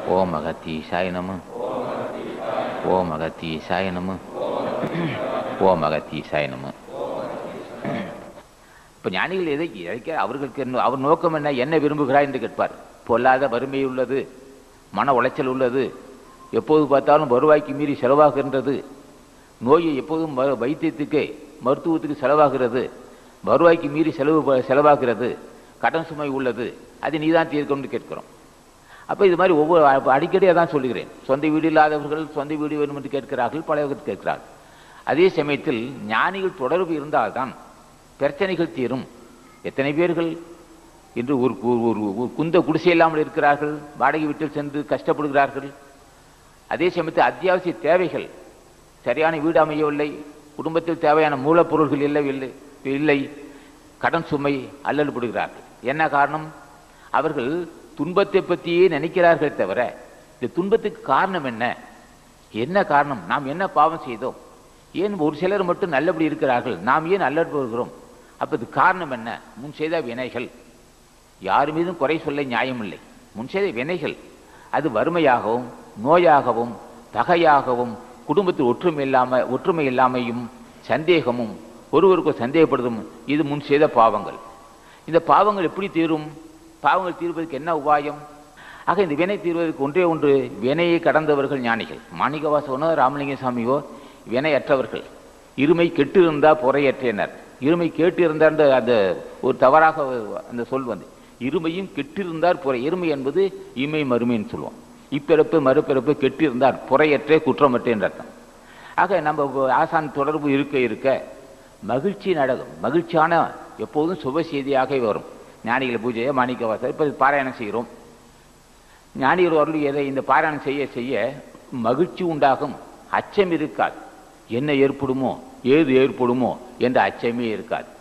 ஓம் அகத்தீசாய நம ஓம் அகத்தீசாய நம ஓம் அகத்தீசாய நம இப்போ ஞானிகள் எதை எதைக்க அவர்களுக்கு என்ன அவர் நோக்கம் என்ன என்ன விரும்புகிறார் என்று கேட்பார் பொல்லாத வறுமை உள்ளது மன உளைச்சல் உள்ளது எப்போது பார்த்தாலும் வருவாய்க்கு மீறி செலவாகின்றது நோயை எப்போதும் ம- வைத்தியத்துக்கு மருத்துவத்துக்கு செலவாகிறது வருவாய்க்கு மீறி செலவு ப- செலவாகிறது கடன் சுமை உள்ளது அது நீ தான் தீர்க்கணும்னு கேட்கிறோம் அப்போ இது மாதிரி ஒவ்வொரு அப்ப அடிக்கடி அதான் சொல்லுகிறேன் சொந்த வீடு இல்லாதவர்கள் சொந்த வீடு வேணும் என்று கேட்கிறார்கள் பழையவர்கள் கேட்கிறார்கள் அதே சமயத்தில் ஞானிகள் தொடர்பு இருந்தால்தான் பிரச்சனைகள் தீரும் எத்தனை பேர்கள் இன்று ஒரு கு- ஒரு ஒரு குந்த குடிசை இல்லாமல் இருக்கிறார்கள் வாடகை வீட்டில் சென்று கஷ்டப்படுகிறார்கள் அதே சமயத்தில் அத்தியாவசிய தேவைகள் சரியான வீடு அமையவில்லை குடும்பத்தில் தேவையான மூலப்பொருள்கள் இல்லை இல்லை இல்லை கடன் சுமை அல்லல்படுகிறார்கள் என்ன காரணம் அவர்கள் துன்பத்தை பற்றியே நினைக்கிறார்கள் தவிர இந்த துன்பத்துக்கு காரணம் என்ன என்ன காரணம் நாம் என்ன பாவம் செய்தோம் ஏன் ஒரு சிலர் மட்டும் நல்லபடி இருக்கிறார்கள் நாம் ஏன் அல்லற்படுகிறோம் அப்ப இது காரணம் என்ன முன் செய்த வினைகள் யார் மீதும் குறை சொல்ல நியாயமில்லை முன் செய்த வினைகள் அது வறுமையாகவும் நோயாகவும் பகையாகவும் குடும்பத்தில் ஒற்றுமை இல்லாம ஒற்றுமை இல்லாமையும் சந்தேகமும் ஒருவருக்கு சந்தேகப்படுதும் இது முன் செய்த பாவங்கள் இந்த பாவங்கள் எப்படி தீரும் பாவங்கள் தீர்வதற்கு என்ன உபாயம் ஆக இந்த வினை தீர்வதற்கு ஒன்றே ஒன்று வினையை கடந்தவர்கள் ஞானிகள் மாணிகவாசகனோ ராமலிங்க சாமியோ வினையற்றவர்கள் இருமை கெட்டு இருந்தா பொறையற்றனர் இருமை கேட்டு இருந்தார் அந்த அந்த ஒரு தவறாக அந்த சொல் வந்து இருமையும் கெட்டிருந்தார் பொறை இருமை என்பது இமை மறுமைன்னு சொல்லுவோம் இப்பிறப்பு மறுபிறப்பு கெட்டிருந்தார் பொறையற்றே குற்றமற்ற என்ற அர்த்தம் ஆக நம்ம ஆசான் தொடர்பு இருக்க இருக்க மகிழ்ச்சி நடக்கும் மகிழ்ச்சியான எப்போதும் சுப செய்தியாக வரும் ஞானிகள் பூஜையை மாணிக்கவாசர் இப்போ பாராயணம் செய்கிறோம் ஞானிகள் அருள் எதை இந்த பாராயணம் செய்ய செய்ய மகிழ்ச்சி உண்டாகும் அச்சம் இருக்காது என்ன ஏற்படுமோ ஏது ஏற்படுமோ என்ற அச்சமே இருக்காது